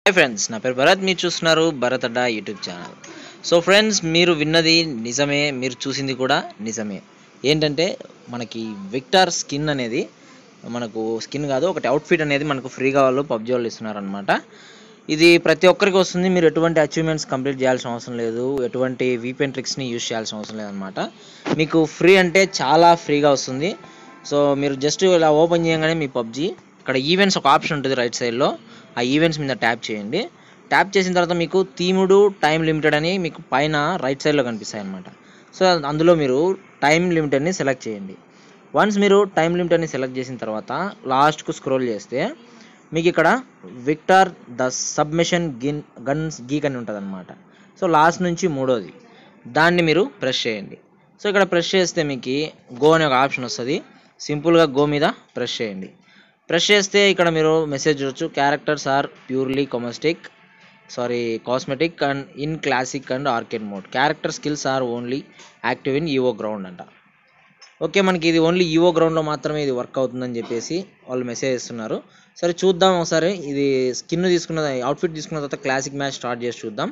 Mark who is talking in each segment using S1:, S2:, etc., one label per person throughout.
S1: hi friends నా పేరు భరత్ మీరు చూస్తున్నారు Bharat Adda YouTube channel so friends మీరు విన్నది నిజమే మీరు చూసింది కూడా నిజమే ఏంటంటే మనకి విక్టార్ స్కిన్ అనేది మనకు స్కిన్ కాదు ఒకటి అవుట్ఫిట్ అనేది మనకు ఫ్రీగా వాళ్ళు పబ్జీ వాళ్ళు ఇస్తున్నారనమాట ఇది ప్రతి ఒక్కరికి వస్తుంది మీరు ఎటువంటి అచీవ్మెంట్స్ కంప్లీట్ చేయాల్సిన అవసరం లేదు ఎటువంటి వీపెన్ ట్రిక్స్ని యూజ్ చేయాల్సిన అవసరం లేదనమాట మీకు ఫ్రీ అంటే చాలా ఫ్రీగా వస్తుంది సో మీరు జస్ట్ ఇలా ఓపెన్ చేయగానే మీ పబ్జీ ఇక్కడ ఈవెంట్స్ ఒక ఆప్షన్ ఉంటుంది రైట్ సైడ్లో ఆ ఈవెంట్స్ మీద ట్యాప్ చేయండి ట్యాప్ చేసిన తర్వాత మీకు థీముడు టైం లిమిటెడ్ అని మీకు పైన రైట్ సైడ్లో కనిపిస్తాయి అనమాట సో అందులో మీరు టైం లిమిటెడ్ని సెలెక్ట్ చేయండి వన్స్ మీరు టైం లిమిటెడ్ని సెలెక్ట్ చేసిన తర్వాత లాస్ట్కు స్క్రోల్ చేస్తే మీకు ఇక్కడ Victor the submachine gun guns geek అని ఉంటుంది అనమాట సో లాస్ట్ నుంచి మూడోది దాన్ని మీరు ప్రెస్ చేయండి సో ఇక్కడ ప్రెస్ చేస్తే మీకు గో అనే ఒక ఆప్షన్ వస్తుంది సింపుల్గా గో మీద ప్రెస్ చేయండి ప్రెస్ చేస్తే ఇక్కడ మీరు మెసేజ్ చూడొచ్చు characters are purely cosmetic sorry cosmetic and in classic and arcade mode character skills are only active in Evo ground అంట ఓకే మనకి ఇది ఓన్లీ ఈవో గ్రౌండ్లో మాత్రమే ఇది వర్క్ అవుతుందని చెప్పేసి వాళ్ళు మెసేజ్ ఇస్తున్నారు సరే చూద్దాం ఒకసారి ఇది స్కిన్ తీసుకున్న అవుట్ఫిట్ తీసుకున్న తర్వాత క్లాసిక్ మ్యాచ్ స్టార్ట్ చేసి చూద్దాం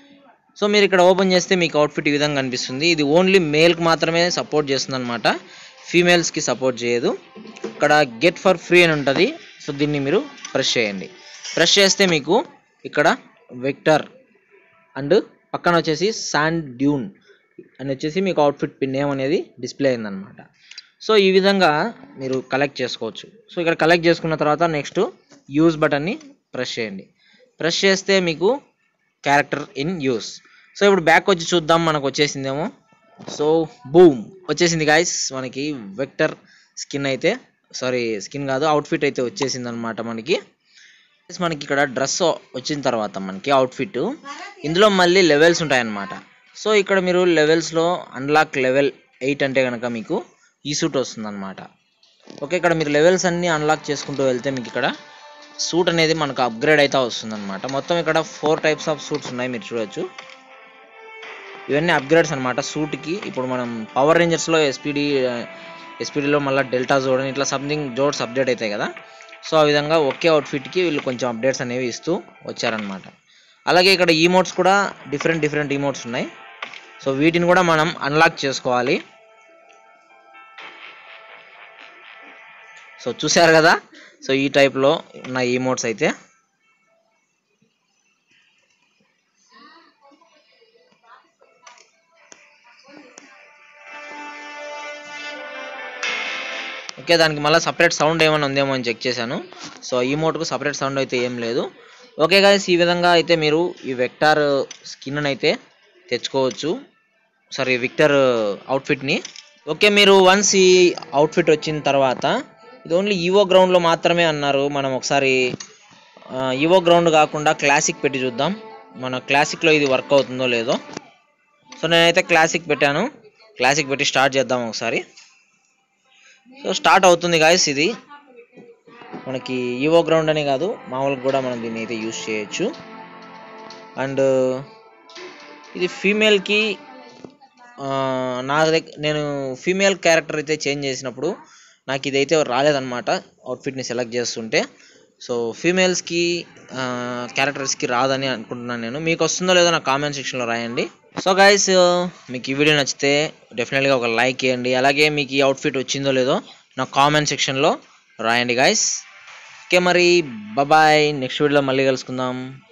S1: సో మీరు ఇక్కడ ఓపెన్ చేస్తే మీకు అవుట్ఫిట్ ఈ విధంగా కనిపిస్తుంది ఇది ఓన్లీ మేల్కి మాత్రమే సపోర్ట్ చేస్తుంది అనమాట ఫీమేల్స్కి సపోర్ట్ చేయదు ఇక్కడ గెట్ ఫర్ ఫ్రీ అని ఉంటుంది సో దీన్ని మీరు ప్రెస్ చేయండి ప్రెస్ చేస్తే మీకు ఇక్కడ వెక్టర్ అండ్ పక్కన వచ్చేసి శాండ్ డ్యూన్ అని వచ్చేసి మీకు అవుట్ఫిట్ నేమ్ అనేది డిస్ప్లే అయిందనమాట సో ఈ విధంగా మీరు కలెక్ట్ చేసుకోవచ్చు సో ఇక్కడ కలెక్ట్ చేసుకున్న తర్వాత నెక్స్ట్ యూజ్ బటన్ని ప్రెస్ చేయండి ప్రెస్ చేస్తే మీకు క్యారెక్టర్ ఇన్ యూస్ సో ఇప్పుడు బ్యాక్ వచ్చి చూద్దాం మనకు వచ్చేసిందేమో సో బూమ్ వచ్చేసింది గాయస్ మనకి వెక్టర్ స్కిన్ అయితే సారీ స్కిన్ కాదు అవుట్ఫిట్ అయితే వచ్చేసింది అనమాట మనకి Guys, మనకి ఇక్కడ డ్రెస్ వచ్చిన తర్వాత మనకి అవుట్ఫిట్ ఇందులో మళ్ళీ లెవెల్స్ ఉంటాయన్నమాట సో ఇక్కడ మీరు లెవెల్స్లో అన్లాక్ లెవెల్ ఎయిట్ అంటే కనుక మీకు ఈ సూట్ వస్తుందన్నమాట ఓకే ఇక్కడ మీరు లెవెల్స్ అన్నీ అన్లాక్ చేసుకుంటూ వెళ్తే మీకు ఇక్కడ సూట్ అనేది మనకు అప్గ్రేడ్ అయితే వస్తుందన్నమాట మొత్తం ఇక్కడ ఫోర్ టైప్స్ ఆఫ్ సూట్స్ ఉన్నాయి మీరు చూడొచ్చు ఇవన్నీ అప్గ్రేడ్స్ అనమాట సూట్కి ఇప్పుడు మనం పవర్ రేంజర్స్లో ఎస్పీడీ ఎస్పీడీలో మళ్ళీ డెల్టా జోడ్ అని ఇట్లా సంథింగ్ జోడ్స్ అప్డేట్ అవుతాయి కదా సో ఆ విధంగా ఒకే అవుట్ఫిట్కి వీళ్ళు కొంచెం అప్డేట్స్ అనేవి ఇస్తూ వచ్చారనమాట అలాగే ఇక్కడ ఈమోట్స్ కూడా డిఫరెంట్ డిఫరెంట్ ఈమోట్స్ ఉన్నాయి సో వీటిని కూడా మనం అన్లాక్ చేసుకోవాలి సో చూశారు కదా సో ఈ టైప్లో ఉన్న ఈమోట్స్ అయితే ఓకే దానికి మళ్ళీ సపరేట్ సౌండ్ ఏమైనా ఉందేమో అని చెక్ చేశాను సో ఈ మోట్కు సపరేట్ సౌండ్ అయితే ఏం లేదు ఓకే గాయస్ ఈ విధంగా అయితే మీరు ఈ వెక్టార్ స్కిన్ అయితే తెచ్చుకోవచ్చు సారీ విక్టర్ అవుట్ఫిట్ని ఓకే మీరు వన్స్ ఈ అవుట్ఫిట్ వచ్చిన తర్వాత ఇది ఓన్లీ ఈవో గ్రౌండ్లో మాత్రమే అన్నారు మనం ఒకసారి ఈవో గ్రౌండ్ కాకుండా క్లాసిక్ పెట్టి చూద్దాం మన క్లాసిక్లో ఇది వర్క్ అవుతుందో లేదో సో నేనైతే క్లాసిక్ పెట్టాను క్లాసిక్ పెట్టి స్టార్ట్ చేద్దాం ఒకసారి సో స్టార్ట్ అవుతుంది గాయస్ ఇది మనకి ఈవో గ్రౌండ్ అనే కాదు మామూలుగా కూడా మనం దీన్ని అయితే యూస్ చేయొచ్చు అండ్ ఇది ఫీమేల్కి నా దగ్గర నేను ఫీమేల్ క్యారెక్టర్ అయితే చేంజ్ చేసినప్పుడు నాకు ఇదైతే రాలేదన్నమాట అవుట్ఫిట్ని సెలెక్ట్ చేస్తుంటే సో ఫీమేల్స్కి క్యారెక్టర్స్కి రాదని అనుకుంటున్నాను నేను మీకు వస్తుందో లేదో నా కామెంట్ సెక్షన్లో రాయండి సో గైస్ మీకు ఈ వీడియో నచ్చితే డెఫినెట్గా ఒక లైక్ చేయండి అలాగే మీకు ఈ అవుట్ఫిట్ వచ్చిందో లేదో నా కామెంట్ సెక్షన్లో రాయండి గైస్ ఓకే మరి బాయ్ నెక్స్ట్ వీడియోలో మళ్ళీ కలుసుకుందాం